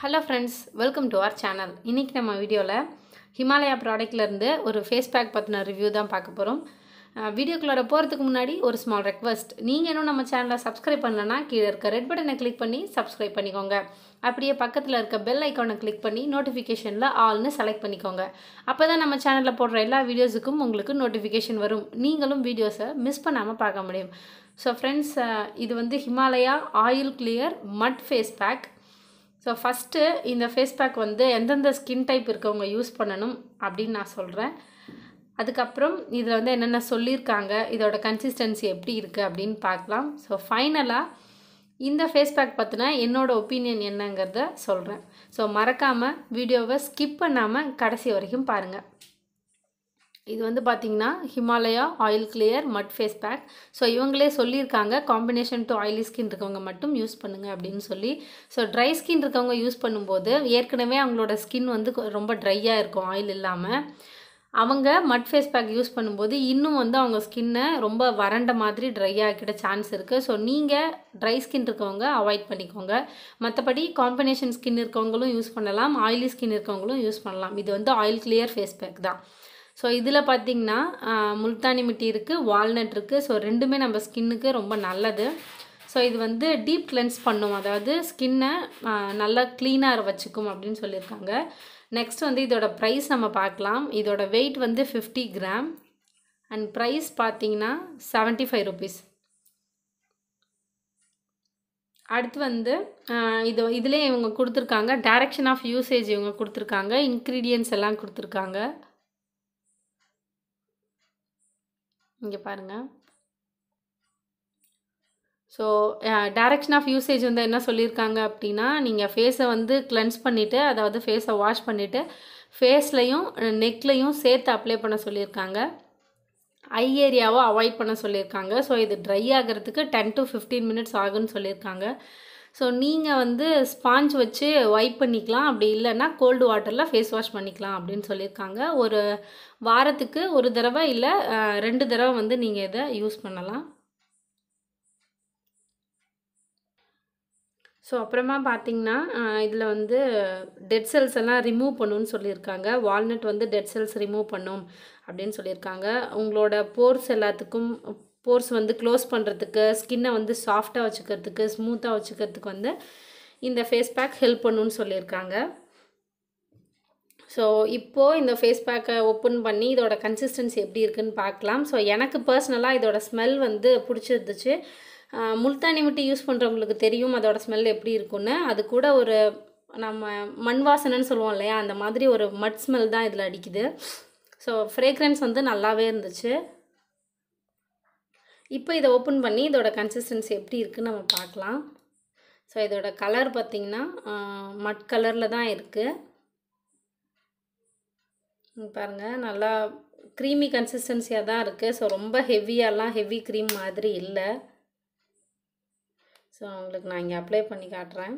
hello friends welcome to our channel இன்றைக்கி நம்ம வீடியோவில் ஹிமாலயா ப்ராடக்ட்லேருந்து ஒரு ஃபேஸ் பேக் பற்றின ரிவ்யூ தான் பார்க்க போகிறோம் வீடியோக்குள்ளார போகிறதுக்கு முன்னாடி ஒரு ஸ்மால் ரெக்வஸ்ட் நீங்கள் இன்னும் நம்ம சேனலை சப்ஸ்கிரைப் பண்ணலன்னா கீழே இருக்க ரெட் பட்டனை கிளிக் பண்ணி சப்ஸ்கிரைப் பண்ணிக்கோங்க அப்படியே பக்கத்தில் இருக்க பெல் ஐக்கானை கிளிக் பண்ணி நோட்டிஃபிகேஷனில் ஆல்னு செலக்ட் பண்ணிக்கோங்க அப்போ தான் நம்ம சேனலில் போடுற எல்லா வீடியோஸுக்கும் உங்களுக்கு நோட்டிஃபிகேஷன் வரும் நீங்களும் வீடியோஸை மிஸ் பண்ணாமல் பார்க்க முடியும் ஸோ ஃப்ரெண்ட்ஸ் இது வந்து Himalaya oil clear mud face pack so first இந்த ஃபேஸ் பேக் வந்து எந்தெந்த ஸ்கின் டைப் இருக்கவங்க யூஸ் பண்ணணும் அப்படின்னு நான் சொல்கிறேன் அதுக்கப்புறம் இதில் வந்து என்னென்ன சொல்லியிருக்காங்க இதோட கன்சிஸ்டன்சி எப்படி இருக்குது அப்படின்னு பார்க்கலாம் ஸோ ஃபைனலாக இந்த ஃபேஸ் பேக் பற்றின என்னோடய ஒப்பீனியன் என்னங்கிறத சொல்கிறேன் ஸோ மறக்காமல் வீடியோவை ஸ்கிப் பண்ணாமல் கடைசி வரைக்கும் பாருங்கள் இது வந்து பார்த்திங்கன்னா Himalaya oil clear mud face pack so இவங்களே சொல்லியிருக்காங்க காம்பினேஷன் டு ஆயிலி ஸ்கின் இருக்கவங்க மட்டும் யூஸ் பண்ணுங்கள் அப்படின்னு சொல்லி ஸோ ட்ரை ஸ்கின் இருக்கவங்க யூஸ் பண்ணும்போது ஏற்கனவே அவங்களோட ஸ்கின் வந்து ரொம்ப ட்ரையாக இருக்கும் ஆயில் இல்லாமல் அவங்க மட் ஃபேஸ் பேக் யூஸ் பண்ணும்போது இன்னும் வந்து அவங்க ஸ்கின்னை ரொம்ப வறண்ட மாதிரி ட்ரை ஆக்கிட சான்ஸ் இருக்குது ஸோ நீங்கள் ட்ரை ஸ்கின் இருக்கவங்க அவாய்ட் பண்ணிக்கோங்க மற்றபடி காம்பினேஷன் ஸ்கின் இருக்கவங்களும் யூஸ் பண்ணலாம் ஆயிலி ஸ்கின் இருக்கவங்களும் யூஸ் பண்ணலாம் இது வந்து ஆயில் கிளியர் ஃபேஸ் பேக் தான் ஸோ இதில் பார்த்திங்கன்னா முல்தானி மிட்டி இருக்குது வால்நட் இருக்குது ஸோ ரெண்டுமே நம்ம ஸ்கின்னுக்கு ரொம்ப நல்லது ஸோ இது வந்து டீப் கிளென்ஸ் பண்ணும் அதாவது ஸ்கின்னை நல்லா க்ளீனாக வச்சுக்கும் அப்படின்னு சொல்லியிருக்காங்க நெக்ஸ்ட் வந்து இதோட ப்ரைஸ் நம்ம பார்க்கலாம் இதோட வெயிட் வந்து ஃபிஃப்டி கிராம் அண்ட் ப்ரைஸ் பார்த்தீங்கன்னா செவன்ட்டி ஃபைவ் ருபீஸ் அடுத்து வந்து இது இதிலே இவங்க கொடுத்துருக்காங்க டைரக்ஷன் ஆஃப் யூசேஜ் இவங்க கொடுத்துருக்காங்க இன்க்ரீடியன்ஸ் எல்லாம் கொடுத்துருக்காங்க இங்கே பாருங்கள் ஸோ டைரக்ஷன் ஆஃப் யூசேஜ் வந்து என்ன சொல்லியிருக்காங்க அப்படின்னா நீங்கள் ஃபேஸை வந்து கிளென்ஸ் பண்ணிவிட்டு அதாவது ஃபேஸை வாஷ் பண்ணிவிட்டு ஃபேஸ்லையும் நெக்லையும் சேர்த்து அப்ளை பண்ண சொல்லியிருக்காங்க ஐ ஏரியாவை அவாய்ட் பண்ண சொல்லியிருக்காங்க ஸோ இது ட்ரை ஆகிறதுக்கு டென் டு ஃபிஃப்டீன் மினிட்ஸ் ஆகுன்னு சொல்லியிருக்காங்க ஸோ நீங்கள் வந்து ஸ்பாஞ்ச் வச்சு வைப் பண்ணிக்கலாம் அப்படி இல்லைன்னா கோல்டு வாட்டரில் ஃபேஸ் வாஷ் பண்ணிக்கலாம் அப்படின்னு சொல்லியிருக்காங்க ஒரு வாரத்துக்கு ஒரு தடவை இல்லை ரெண்டு தடவை வந்து நீங்கள் இதை யூஸ் பண்ணலாம் ஸோ அப்புறமா பார்த்தீங்கன்னா இதில் வந்து டெட் செல்ஸ் எல்லாம் ரிமூவ் பண்ணுன்னு சொல்லியிருக்காங்க வால்நட் வந்து டெட் செல்ஸ் ரிமூவ் பண்ணும் அப்படின்னு சொல்லியிருக்காங்க உங்களோட போர்ஸ் எல்லாத்துக்கும் போர்ஸ் வந்து க்ளோஸ் பண்ணுறதுக்கு ஸ்கின்னை வந்து சாஃப்டாக வச்சுக்கிறதுக்கு ஸ்மூத்தாக வச்சுக்கிறதுக்கு வந்து இந்த ஃபேஸ் பேக் ஹெல்ப் பண்ணுன்னு சொல்லியிருக்காங்க ஸோ இப்போது இந்த ஃபேஸ் பேக்கை ஓப்பன் பண்ணி இதோட கன்சிஸ்டன்சி எப்படி இருக்குன்னு பார்க்கலாம் ஸோ எனக்கு பர்சனலாக இதோட ஸ்மெல் வந்து பிடிச்சிருந்துச்சு முல்தானி மிட்டி யூஸ் பண்ணுறவங்களுக்கு தெரியும் அதோட ஸ்மெல் எப்படி இருக்குன்னு அது கூட ஒரு நம்ம மண் வாசனைன்னு சொல்லுவோம் இல்லையா அந்த மாதிரி ஒரு மட் ஸ்மெல் தான் இதில் அடிக்குது ஸோ ஃப்ரேக்ரன்ஸ் வந்து நல்லாவே இருந்துச்சு இப்போ இதை ஓப்பன் பண்ணி இதோட கன்சிஸ்டன்சி எப்படி இருக்குன்னு நம்ம பார்க்கலாம் ஸோ இதோட கலர் பார்த்திங்கன்னா மட் கலரில் தான் இருக்குது பாருங்கள் நல்லா க்ரீமி கன்சிஸ்டன்சியாக தான் இருக்குது ஸோ ரொம்ப ஹெவியாலாம் ஹெவி க்ரீம் மாதிரி இல்லை ஸோ உங்களுக்கு நான் இங்கே அப்ளை பண்ணி காட்டுறேன்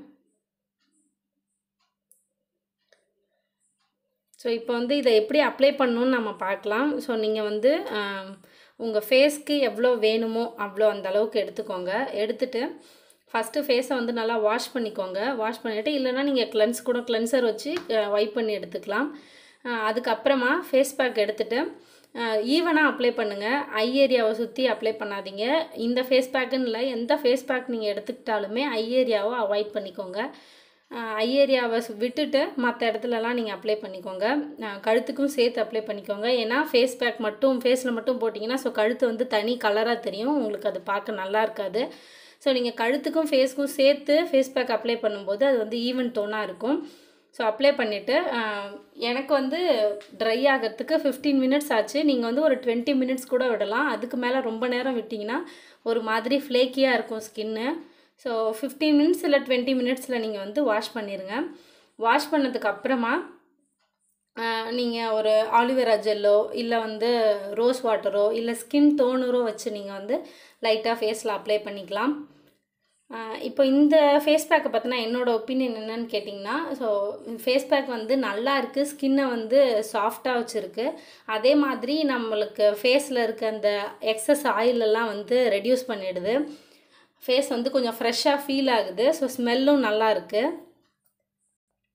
ஸோ இப்போ வந்து இதை எப்படி அப்ளை பண்ணணுன்னு நம்ம பார்க்கலாம் ஸோ நீங்கள் வந்து உங்கள் ஃபேஸ்க்கு எவ்வளோ வேணுமோ அவ்வளோ அந்த அளவுக்கு எடுத்துக்கோங்க எடுத்துகிட்டு ஃபஸ்ட்டு ஃபேஸை வந்து நல்லா வாஷ் பண்ணிக்கோங்க வாஷ் பண்ணிவிட்டு இல்லைனா நீங்கள் கிளென்ஸ் கூட கிளென்சர் வச்சு வைப் பண்ணி எடுத்துக்கலாம் அதுக்கப்புறமா ஃபேஸ் பேக் எடுத்துகிட்டு ஈவனாக அப்ளை பண்ணுங்கள் ஐ ஏரியாவை சுற்றி அப்ளை பண்ணாதீங்க இந்த ஃபேஸ் பேக்குன்னு இல்லை எந்த ஃபேஸ் பேக் நீங்கள் எடுத்துக்கிட்டாலுமே ஐ ஏரியாவை அவாய்ட் பண்ணிக்கோங்க ஐ ஏரியாவை விட்டுட்டு மற்ற இடத்துலலாம் நீங்கள் அப்ளை பண்ணிக்கோங்க கழுத்துக்கும் சேர்த்து அப்ளை பண்ணிக்கோங்க ஏன்னா ஃபேஸ் பேக் மட்டும் ஃபேஸில் மட்டும் போட்டிங்கன்னா ஸோ கழுத்து வந்து தனி கலராக தெரியும் உங்களுக்கு அது பார்க்க நல்லா இருக்காது ஸோ நீங்கள் கழுத்துக்கும் ஃபேஸ்க்கும் சேர்த்து ஃபேஸ் பேக் அப்ளை பண்ணும்போது அது வந்து ஈவன் டோனாக இருக்கும் ஸோ அப்ளை பண்ணிவிட்டு எனக்கு வந்து ட்ரை ஆகிறதுக்கு ஃபிஃப்டீன் மினிட்ஸ் ஆச்சு நீங்கள் வந்து ஒரு டுவெண்ட்டி மினிட்ஸ் கூட விடலாம் அதுக்கு மேலே ரொம்ப நேரம் விட்டிங்கன்னா ஒரு மாதிரி ஃப்ளேக்கியாக இருக்கும் ஸ்கின்னு ஸோ ஃபிஃப்டீன் மினிட்ஸ் இல்லை டுவெண்ட்டி மினிட்ஸில் நீங்கள் வந்து வாஷ் பண்ணிடுங்க வாஷ் பண்ணதுக்கு அப்புறமா நீங்கள் ஒரு ஆலிவேரா ஜெல்லோ இல்லை வந்து ரோஸ் வாட்டரோ இல்லை ஸ்கின் டோனரோ வச்சு நீங்கள் வந்து லைட்டாக ஃபேஸில் அப்ளை பண்ணிக்கலாம் இப்போ இந்த ஃபேஸ் பேக்கை பார்த்தினா என்னோடய ஒப்பீனியன் என்னன்னு கேட்டிங்கன்னா ஸோ ஃபேஸ் பேக் வந்து நல்லா இருக்குது ஸ்கின்னை வந்து சாஃப்டாக வச்சுருக்கு அதே மாதிரி நம்மளுக்கு ஃபேஸில் இருக்க அந்த எக்ஸஸ் ஆயிலெல்லாம் வந்து ரெடியூஸ் பண்ணிடுது ஃபேஸ் வந்து கொஞ்சம் ஃப்ரெஷ்ஷாக ஃபீல் ஆகுது ஸோ ஸ்மெல்லும் நல்லா இருக்குது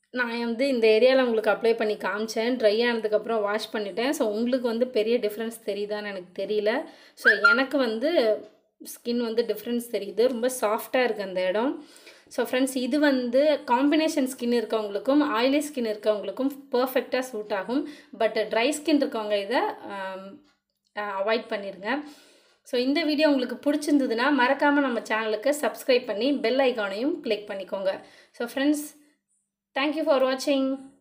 நான் வந்து இந்த ஏரியாவில் உங்களுக்கு அப்ளை பண்ணி காமிச்சேன் ட்ரை ஆனதுக்கப்புறம் வாஷ் பண்ணிட்டேன் ஸோ உங்களுக்கு வந்து பெரிய டிஃப்ரென்ஸ் தெரியுதான்னு எனக்கு தெரியல ஸோ எனக்கு வந்து ஸ்கின் வந்து டிஃப்ரென்ஸ் தெரியுது ரொம்ப சாஃப்டாக இருக்குது அந்த இடம் ஸோ ஃப்ரெண்ட்ஸ் இது வந்து காம்பினேஷன் ஸ்கின் இருக்கவங்களுக்கும் ஆயிலி ஸ்கின் இருக்கவங்களுக்கும் பர்ஃபெக்டாக சூட் ஆகும் பட் ட்ரை ஸ்கின் இருக்கவங்க இதை அவாய்ட் பண்ணிடுங்க ஸோ இந்த வீடியோ உங்களுக்கு பிடிச்சிருந்ததுன்னா மறக்காமல் நம்ம சேனலுக்கு சப்ஸ்கிரைப் பண்ணி பெல் ஐக்கானையும் கிளிக் பண்ணிக்கோங்க ஸோ ஃப்ரெண்ட்ஸ் தேங்க்யூ ஃபார் வாட்சிங்